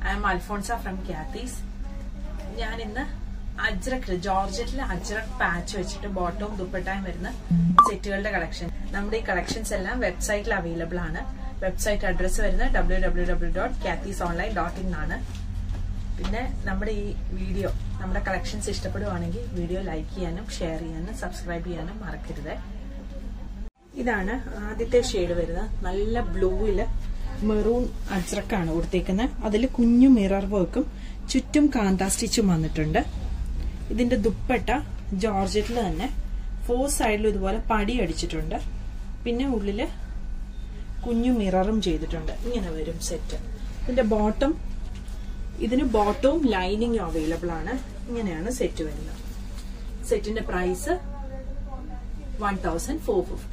I am Alphonsa from ക്യാത്തീസ് ഞാൻ ഇന്ന് അജ്രക് ജോർജറ്റിലെ അജ്രക് പാച്ച് വെച്ചിട്ട് ബോട്ടവും ദുപ്പട്ടായും വരുന്ന സെറ്റുകളുടെ കളക്ഷൻ നമ്മുടെ ഈ കളക്ഷൻസ് എല്ലാം വെബ്സൈറ്റിൽ അവൈലബിൾ ആണ് വെബ്സൈറ്റ് അഡ്രസ്സ് വരുന്നത് ഡബ്ല്യൂ ഡബ്ല്യൂ ഡബ്ല്യൂ ഡോട്ട് ക്യാത്തീസ് ഓൺലൈൻ ഡോട്ട് ഇൻ ആണ് പിന്നെ നമ്മുടെ ഈ വീഡിയോ നമ്മുടെ കളക്ഷൻസ് ഇഷ്ടപ്പെടുവാണെങ്കിൽ വീഡിയോ ലൈക്ക് ചെയ്യാനും ഷെയർ ചെയ്യാനും സബ്സ്ക്രൈബ് ചെയ്യാനും മറക്കരുത് ഇതാണ് ആദ്യത്തെ ഷെയ്ഡ് വരുന്നത് നല്ല ബ്ലൂവില് മെറൂൺ അജ്രക്കാണ് കൊടുത്തേക്കുന്നത് അതിൽ കുഞ്ഞു മിറർ വർക്കും ചുറ്റും കാന്താ സ്റ്റിച്ചും വന്നിട്ടുണ്ട് ഇതിന്റെ ദുപ്പട്ട ജോർജറ്റിൽ തന്നെ ഫോർ സൈഡിലും ഇതുപോലെ പടി അടിച്ചിട്ടുണ്ട് പിന്നെ ഉള്ളില് കുഞ്ഞു മിററും ചെയ്തിട്ടുണ്ട് ഇങ്ങനെ വരും സെറ്റ് ഇതിന്റെ ബോട്ടം ഇതിന് ബോട്ടവും ലൈനിങ്ങും അവൈലബിൾ ആണ് ഇങ്ങനെയാണ് സെറ്റ് വരുന്നത് സെറ്റിന്റെ price one thousand four fifty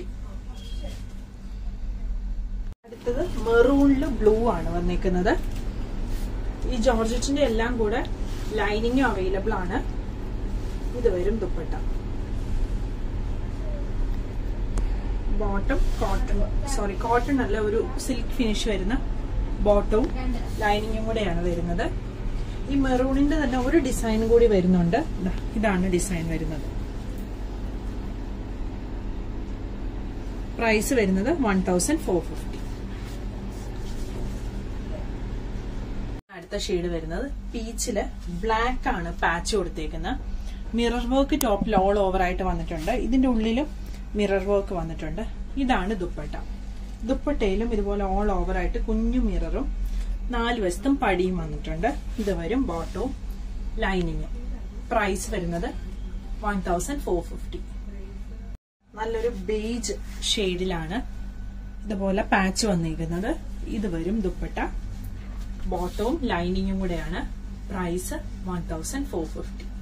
അടുത്തത് മെറൂണില് ബ്ലൂ ആണ് വന്നേക്കുന്നത് ഈ ജോർജറ്റിന്റെ എല്ലാം കൂടെ ലൈനിങ്ങും അവൈലബിൾ ആണ് ഇത് വരും dupatta bottom cotton sorry cotton അല്ല ഒരു സിൽക്ക് ഫിനിഷ് വരുന്ന ബോട്ടവും ലൈനിങ്ങും കൂടെയാണ് വരുന്നത് ഈ മെറൂണിന്റെ തന്നെ ഒരു ഡിസൈൻ കൂടി വരുന്നുണ്ട് ദാ, ഇതാണ് ഡിസൈൻ വരുന്നത് പ്രൈസ് വരുന്നത് വൺ തൗസൻഡ് ഫോർ ഫിഫ്റ്റി അടുത്ത ഷെയ്ഡ് വരുന്നത് പീച്ചില് ബ്ലാക്ക് ആണ് പാച്ച് കൊടുത്തേക്കുന്നത് മിറർ വർക്ക് ടോപ്പിൽ ഓൾ ഓവർ ആയിട്ട് വന്നിട്ടുണ്ട് ഇതിന്റെ ഉള്ളിലും മിറർ വർക്ക് വന്നിട്ടുണ്ട് ഇതാണ് ദുപ്പട്ട ദുപ്പട്ടയിലും ഇതുപോലെ ഓൾ ഓവർ ആയിട്ട് കുഞ്ഞു മിററും നാല് വശത്തും പടിയും വന്നിട്ടുണ്ട് ഇത് വരും ബോട്ടവും ലൈനിങ്ങും പ്രൈസ് വരുന്നത് വൺ തൗസൻഡ് ഫോർ ഫിഫ്റ്റി നല്ലൊരു ബേജ് ഷെയ്ഡിലാണ് ഇതുപോലെ പാച്ച് വന്നിരിക്കുന്നത് ഇത് വരും ദുപ്പട്ട ബോട്ടവും ലൈനിങ്ങും കൂടെയാണ് price one thousand four fifty